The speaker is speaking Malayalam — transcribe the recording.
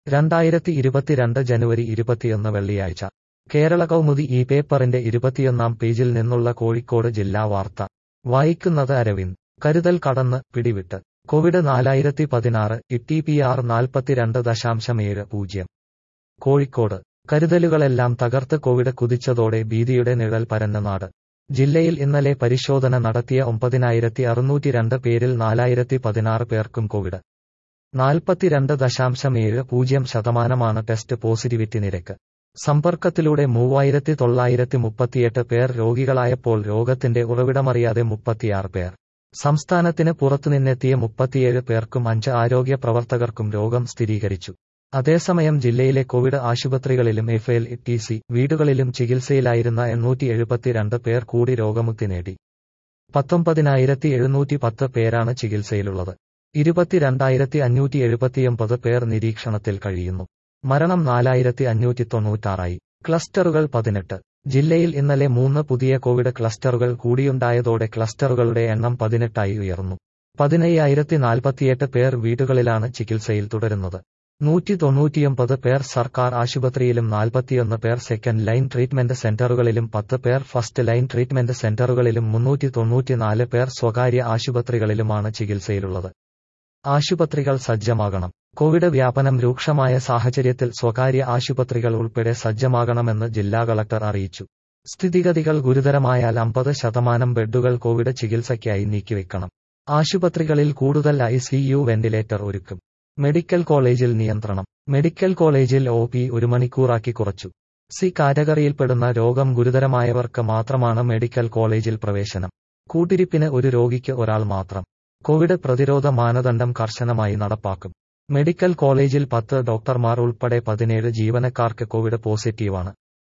രണ്ടായിരത്തി ഇരുപത്തിരണ്ട് ജനുവരി ഇരുപത്തിയൊന്ന് വെള്ളിയാഴ്ച കേരള കൗമുദി ഈ പേപ്പറിന്റെ ഇരുപത്തിയൊന്നാം പേജിൽ നിന്നുള്ള കോഴിക്കോട് ജില്ലാ വാർത്ത വായിക്കുന്നത് അരവിന്ദ് കരുതൽ കടന്ന് പിടിവിട്ട് കോവിഡ് നാലായിരത്തി പതിനാറ് ഇ പി ആർ നാൽപ്പത്തിരണ്ട് ദശാംശം ഏഴ് പൂജ്യം കോഴിക്കോട് കരുതലുകളെല്ലാം തകർത്ത് കോവിഡ് കുതിച്ചതോടെ ഭീതിയുടെ നിഴൽ പരന്ന നാട് ജില്ലയിൽ ഇന്നലെ പരിശോധന നടത്തിയ ഒമ്പതിനായിരത്തി അറുന്നൂറ്റി രണ്ട് പേരിൽ നാലായിരത്തി പതിനാറ് പേർക്കും കോവിഡ് നാൽപ്പത്തിരണ്ട് ദശാംശം ഏഴ് പൂജ്യം ശതമാനമാണ് ടെസ്റ്റ് പോസിറ്റിവിറ്റി നിരക്ക് സമ്പർക്കത്തിലൂടെ മൂവായിരത്തി തൊള്ളായിരത്തി മുപ്പത്തിയെട്ട് പേർ രോഗികളായപ്പോൾ രോഗത്തിന്റെ ഉറവിടമറിയാതെ മുപ്പത്തിയാറ് പേർ സംസ്ഥാനത്തിന് പുറത്തുനിന്നെത്തിയ മുപ്പത്തിയേഴ് പേർക്കും അഞ്ച് ആരോഗ്യ പ്രവർത്തകർക്കും രോഗം സ്ഥിരീകരിച്ചു അതേസമയം ജില്ലയിലെ കോവിഡ് ആശുപത്രികളിലും എഫ് എൽ ടി സി വീടുകളിലും ചികിത്സയിലായിരുന്ന എണ്ണൂറ്റി എഴുപത്തിരണ്ട് പേർ കൂടി രോഗമുക്തി നേടി പത്തൊമ്പതിനായിരത്തി എഴുന്നൂറ്റി പത്ത് പേരാണ് ചികിത്സയിലുള്ളത് ഇരുപത്തിരണ്ടായിരത്തി അഞ്ഞൂറ്റി എഴുപത്തിയൊമ്പത് പേർ നിരീക്ഷണത്തിൽ കഴിയുന്നു മരണം നാലായിരത്തി അഞ്ഞൂറ്റി തൊണ്ണൂറ്റാറായി ക്ലസ്റ്ററുകൾ പതിനെട്ട് ജില്ലയിൽ ഇന്നലെ മൂന്ന് പുതിയ കോവിഡ് ക്ലസ്റ്ററുകൾ കൂടിയുണ്ടായതോടെ ക്ലസ്റ്ററുകളുടെ എണ്ണം പതിനെട്ടായി ഉയർന്നു പതിനയ്യായിരത്തി നാൽപ്പത്തിയെട്ട് പേർ വീടുകളിലാണ് ചികിത്സയിൽ തുടരുന്നത് നൂറ്റി തൊണ്ണൂറ്റിയൊമ്പത് പേർ സർക്കാർ ആശുപത്രിയിലും നാൽപ്പത്തിയൊന്ന് പേർ സെക്കൻഡ് ലൈൻ ട്രീറ്റ്മെന്റ് സെന്ററുകളിലും പത്ത് പേർ ഫസ്റ്റ് ലൈൻ ട്രീറ്റ്മെന്റ് സെന്ററുകളിലും മുന്നൂറ്റി തൊണ്ണൂറ്റിനാല് പേർ സ്വകാര്യ ആശുപത്രികളിലുമാണ് ചികിത്സയിലുള്ളത് ആശുപത്രികൾ സജ്ജമാകണം കോവിഡ് വ്യാപനം രൂക്ഷമായ സാഹചര്യത്തിൽ സ്വകാര്യ ആശുപത്രികൾ ഉൾപ്പെടെ സജ്ജമാകണമെന്ന് ജില്ലാ കളക്ടർ അറിയിച്ചു സ്ഥിതിഗതികൾ ഗുരുതരമായാൽ അമ്പത് ശതമാനം ബെഡുകൾ കോവിഡ് ചികിത്സയ്ക്കായി നീക്കിവെക്കണം ആശുപത്രികളിൽ കൂടുതൽ ഐ സിയു വെന്റിലേറ്റർ ഒരുക്കും മെഡിക്കൽ കോളേജിൽ നിയന്ത്രണം മെഡിക്കൽ കോളേജിൽ ഒ പി ഒരു മണിക്കൂറാക്കി കുറച്ചു സി കാറ്റഗറിയിൽപ്പെടുന്ന രോഗം ഗുരുതരമായവർക്ക് മാത്രമാണ് മെഡിക്കൽ കോളേജിൽ പ്രവേശനം കൂട്ടിരിപ്പിന് ഒരു രോഗിക്ക് ഒരാൾ മാത്രം കോവിഡ് പ്രതിരോധ മാനദണ്ഡം കർശനമായി നടപ്പാക്കും മെഡിക്കൽ കോളേജിൽ പത്ത് ഡോക്ടർമാർ ഉൾപ്പെടെ പതിനേഴ് ജീവനക്കാർക്ക് കോവിഡ് പോസിറ്റീവാണ്